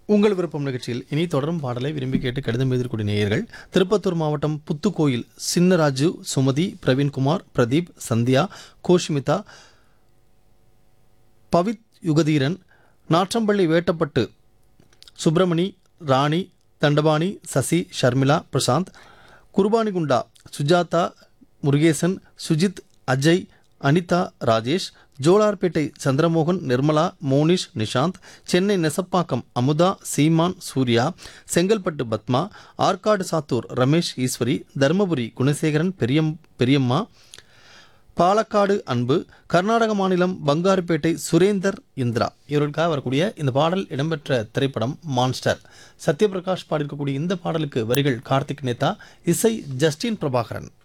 உங்கள் விருப்பம் நிகழ்ச்சியில் இனி தொடரும் பாடலை விரும்பி கேட்டு கடிதம் எழுதிக்கூடிய நேயர்கள் திருப்பத்தூர் மாவட்டம் புத்துக்கோயில் சின்னராஜு சுமதி பிரவீன்குமார் பிரதீப் சந்தியா கோஷ்மிதா பவித் யுகதீரன் நாற்றம்பள்ளி வேட்டப்பட்டு சுப்பிரமணி ராணி தண்டபாணி சசி ஷர்மிளா பிரசாந்த் குர்பானிகுண்டா சுஜாதா முருகேசன் சுஜித் அஜய் அனிதா ராஜேஷ் ஜோலார்பேட்டை சந்திரமோகன் நிர்மலா மோனிஷ் நிஷாந்த் சென்னை நெசப்பாக்கம் அமுதா சீமான் சூர்யா செங்கல்பட்டு பத்மா ஆற்காடு சாத்தூர் ரமேஷ் ஈஸ்வரி தருமபுரி குணசேகரன் பெரியம் பெரியம்மா பாலக்காடு அன்பு கர்நாடக மாநிலம் பங்காருப்பேட்டை சுரேந்தர் இந்திரா இவர்களுக்காக வரக்கூடிய இந்த பாடல் இடம்பெற்ற திரைப்படம் மான்ஸ்டர் சத்யபிரகாஷ் பாடியிருக்கக்கூடிய இந்த பாடலுக்கு வரிகள் கார்த்திக் நேதா இசை ஜஸ்டின் பிரபாகரன்